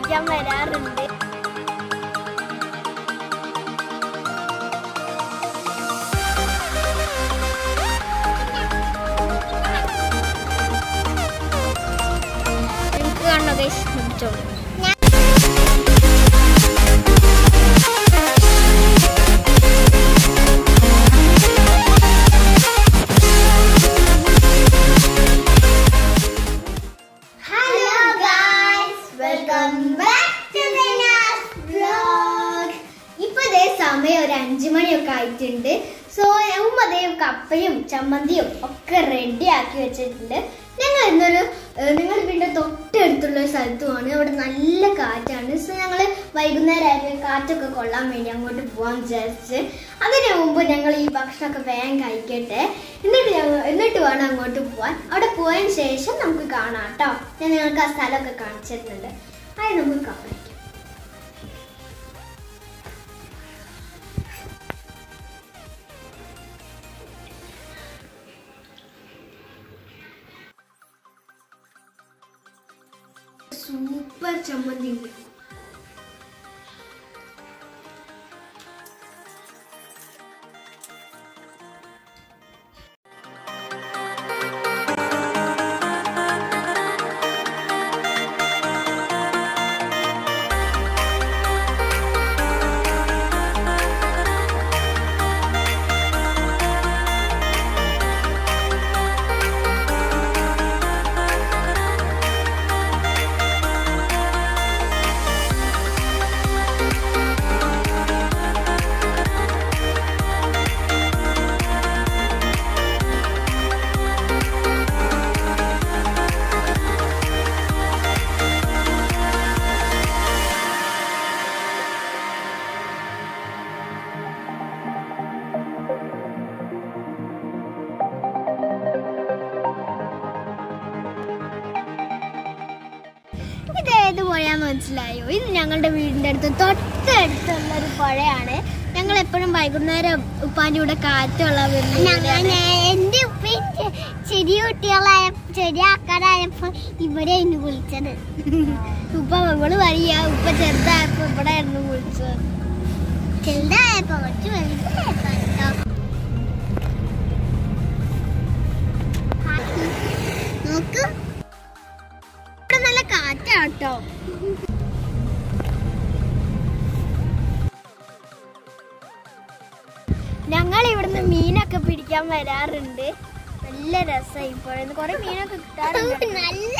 പിടിക്കാൻ വരാറുണ്ട് എനിക്ക് കാണുന്ന ഗൈസ് പിടിച്ചോളൂ hello guys welcome back to Dina's vlog ഇപ്പൊ ഇതേ സമയം ഒരു അഞ്ചു മണിയൊക്കെ ആയിട്ടുണ്ട് സോ ഉമ്മ അതേ കപ്പയും ചമ്മന്തിയും ഒക്കെ റെഡി ആക്കി വെച്ചിട്ടുണ്ട് ഞങ്ങൾ ഇന്നൊരു ഏഹ്, ഞങ്ങൾ വീടിന്റെ തൊട്ടടുത്തുള്ള ഒരു സ്ഥലത്തുമാണ് അവിടെ നല്ല കാറ്റാണ് സോ ഞങ്ങൾ വൈകുന്നേരം ആയപ്പോൾ കാറ്റൊക്കെ കൊള്ളാൻ വേണ്ടി അങ്ങോട്ട് പോകാൻ വിചാരിച്ച് അതിന് മുമ്പ് ഞങ്ങൾ ഈ ഭക്ഷണമൊക്കെ വേഗം കഴിക്കട്ടെ എന്നിട്ട് ഞങ്ങൾ എന്നിട്ട് വേണം അങ്ങോട്ട് പോവാൻ അവിടെ പോയതിന് ശേഷം നമുക്ക് കാണാം കേട്ടോ ഞാൻ നിങ്ങൾക്ക് ആ സ്ഥലമൊക്കെ കാണിച്ചു തരുന്നുണ്ട് അത് നമുക്ക് കാണാം സൂപ്പർ ചമ്മന്തി ഉണ്ട് ഇത് ഏത് പുഴയാന്ന് മനസ്സിലായോ ഇത് ഞങ്ങളുടെ വീടിന്റെ അടുത്ത് തൊട്ടടുത്തുള്ള ഒരു പുഴയാണ് ഞങ്ങൾ എപ്പോഴും വൈകുന്നേരം ഉപ്പാന്റെ കൂടെ കാറ്റുള്ള എന്റെ ഉപ്പയും ചെറിയ കുട്ടികളായ ചെറിയാക്കാരായപ്പോ ഇവിടെ ആയിരുന്നു കുളിച്ചത് ഉപ്പ നമ്മള് പറയാ ഉപ്പ ചെറുതായപ്പോ ഇവിടെ ആയിരുന്നു വിളിച്ചത് ചെറുതായപ്പോ കുറച്ച് വലുതായപ്പോ കേട്ടോ നോക്ക് ഇവിടെ നല്ല കാറ്റാട്ടോ ഞങ്ങൾ ഇവിടുന്ന് മീനൊക്കെ പിടിക്കാൻ വരാറുണ്ട് നല്ല രസമായി ഇപ്പോഴെന്ന് കുറെ മീനൊക്കെ കിട്ടാറുണ്ട് നല്ല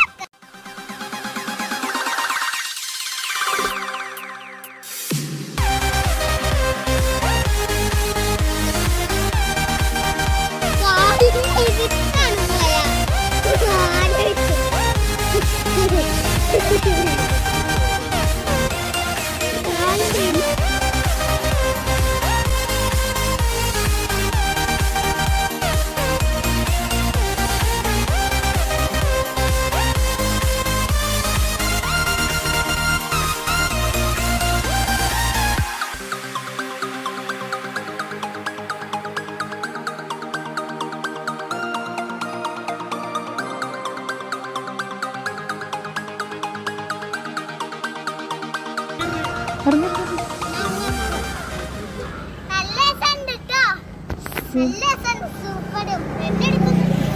നല്ല രസമുണ്ട് ട്ടോ. നല്ല രസമുണ്ട്. സൂപ്പറും. എന്റെ അടുത്ത്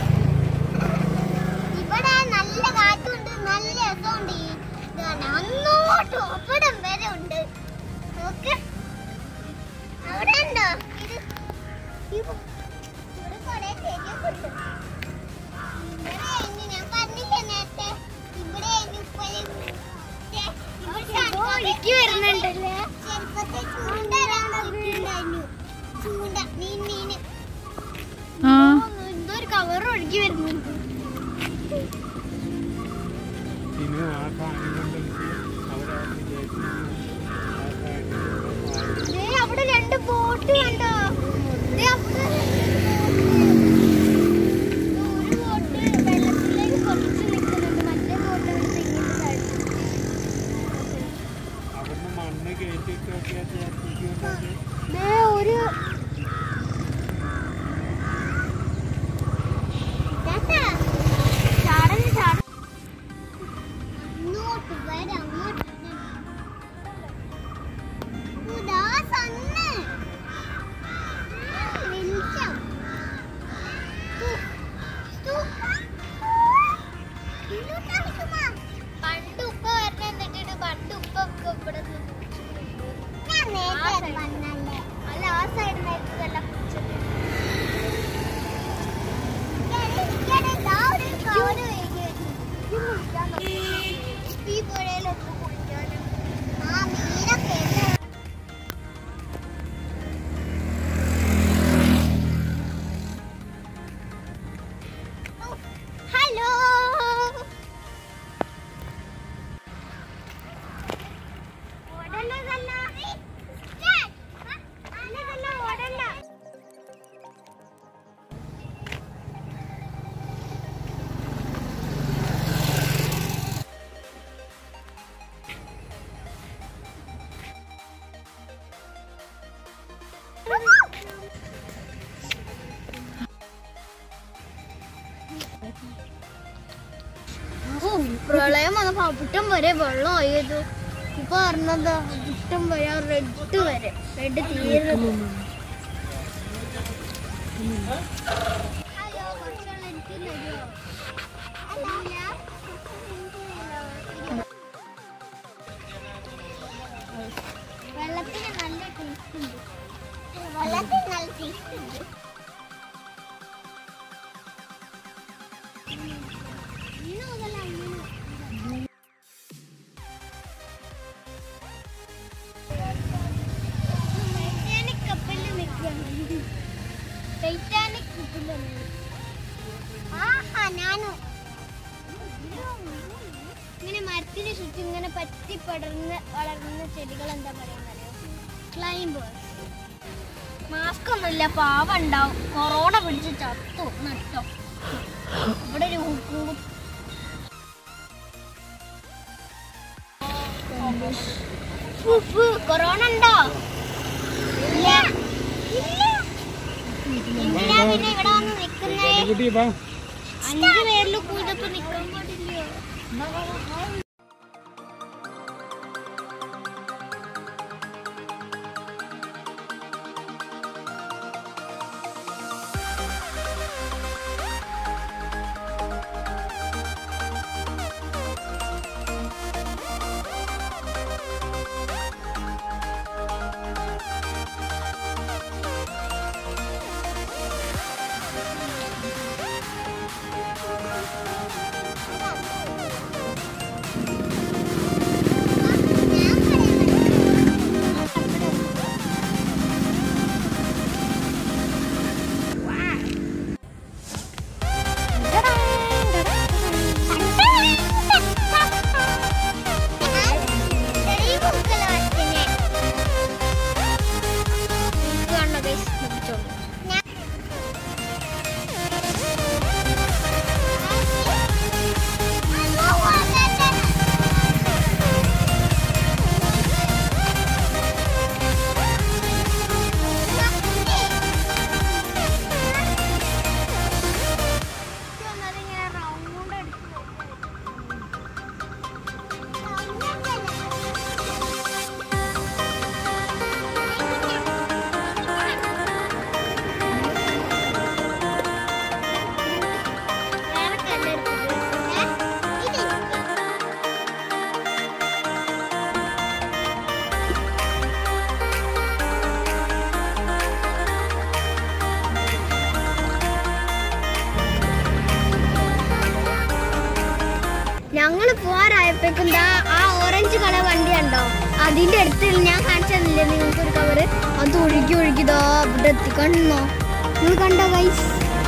ഇവിടെ നല്ല കാറ്റുണ്ട് നല്ല രസമുണ്ട് ഈ ഇത് കാണാൻ. അങ്ങോട്ട് ഒപ്പിടം വരെ ഉണ്ട് നോക്ക് അവിടെ ഉണ്ടോ ഇത് ഇവ- ഇവിടെ കുറേ ചെടിയൊക്കെ ഉണ്ട് ഇവിടെ ആയിരുന്നു ഞാൻ പറഞ്ഞില്ലേ നേരത്തെ ഇവിടെ ആയിരുന്നു ഉപ്പലും ദേ, ഇവിടെ ഒഴുക്കി വരുന്നുണ്ടല്ലേ ചെറുപ്പത്തെ ചൂണ്ട ഇട്ടിട്ടുണ്ടായിരുന്നു ചൂണ്ട മീൻ മീന് എന്തോ ഒരു കവർ ഒഴുകി വരുന്നുണ്ട് പിന്നെ ആ സാധനം കൊണ്ടെനിക്ക് അവിടെ വിചാരിച്ചു ദേ അവിടെ രണ്ട് ബോട്ട് കണ്ടോ ദേ അവിടെ ഒരു ബോട്ട് വെള്ളത്തിലേക്ക് കുറച്ച് നിൽക്കുന്നുണ്ട് മറ്റേ ബോട്ട് അവിടുന്ന് മണ്ണ് കയറ്റിട്ട് നോക്കിയാൽ ചേർത്തിട്ടുണ്ടത് ദേ ഒരു ചേട്ടാ ചാടല് ചാട അങ്ങോട്ട് വരാം അങ്ങോട്ട് വരാം. പ്രളയം വന്നപ്പോ അവിട്ടം വരെ വെള്ളം ആയത് ഇപ്പൊ പറഞ്ഞത് അവിട്ടം വരെ റെഡ് വരെ റെഡ് തീരെ വെള്ളത്തിന് നല്ല ടേസ്റ്റ് ഉണ്ട് വെള്ളത്തിന് നല്ല ടേസ്റ്റ് ഉണ്ട് ഇന്ന് മുതൽ അങ്ങനെ ടൈറ്റാനിക് കപ്പലിൽ നിൽക്കുകയാണ് ടൈറ്റാനിക് കപ്പലിൽ ആഹാ ഞാനും ഇങ്ങനെ മരത്തിന് ചുറ്റും ഇങ്ങനെ പറ്റി പടർന്ന് വളർന്ന ചെടികൾ എന്താ പറയുന്നത് ക്ലൈംബേഴ്സ് മാസ്ക് ഒന്നുമില്ല പാവ ഉണ്ടാവും കൊറോണ പിടിച്ച് ചത്തു നട്ടോ ഇവിടെ ഒരു ഹുക്കും കൊറോണ ഉണ്ടോ ഇല്ല ഇല്ല എന്തിനാ പിന്നെ ഇവിടെ വന്ന് നിൽക്കുന്നേ കുട്ടി വാ അഞ്ചു പേരിൽ കൂടുതൽ നിൽക്കാൻ പാടില്ലയോ ഞങ്ങള് പോരായപ്പോഴേക്കും ദാ ആ ഓറഞ്ച് കളർ വണ്ടി ഉണ്ടോ അതിന്റെ അടുത്ത് ഞാൻ കാണിച്ചതില്ലേ നിങ്ങൾക്ക് ഒരു കവറ് അത് ഒഴുകി ഒഴുകിതോ ഇവിടെ എത്തിക്കണോ നിങ്ങൾ കണ്ടോ ഗൈസ്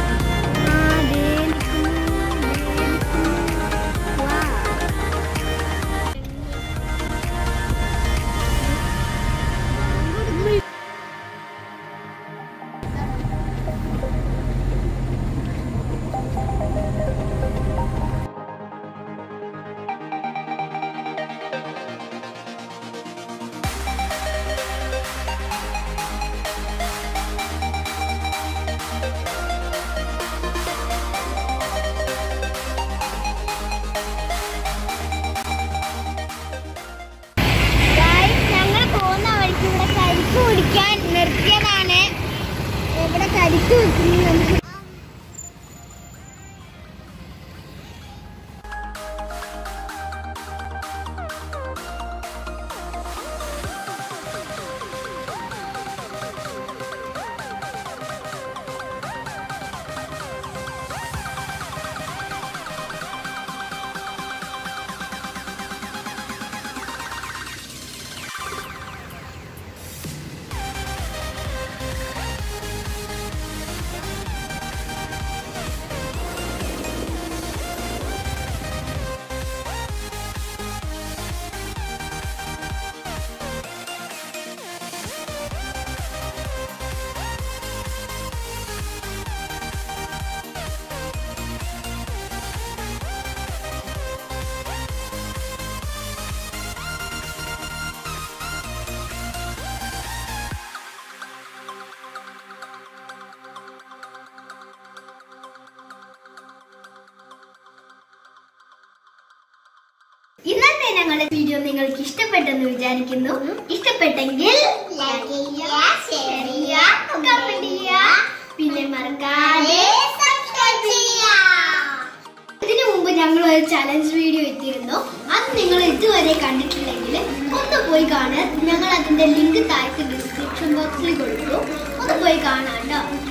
ഞങ്ങൾ പോകുന്ന വഴിക്ക് ഇവിടെ കരിക്ക് കുടിക്കാൻ നിർത്തിയതാണ് ഇവിടെ കരിക്ക് വെക്കുന്നു നമുക്ക് ഇന്നത്തെ ഞങ്ങളുടെ വീഡിയോ നിങ്ങൾക്ക് ഇഷ്ടപ്പെട്ടെന്ന് വിചാരിക്കുന്നു ഇഷ്ടപ്പെട്ടെങ്കിൽ ലൈക്ക് ചെയ്യുക ഷെയർ ചെയ്യുക കമന്റ് ചെയ്യുക പിന്നെ മറക്കാതെ സബ്സ്ക്രൈബ് ചെയ്യുക ഇതിനു മുമ്പ് ഞങ്ങൾ ഒരു ചലഞ്ച് വീഡിയോ ഇട്ടിരുന്നു അത് നിങ്ങൾ ഇതുവരെ കണ്ടിട്ടില്ലെങ്കിൽ ഒന്ന് പോയി കാണുക ഞങ്ങൾ അതിന്റെ ലിങ്ക് താഴത്ത് ഡിസ്ക്രിപ്ഷൻ ബോക്സിൽ കൊടുക്കും ഒന്ന് പോയി കാണാം കേട്ടോ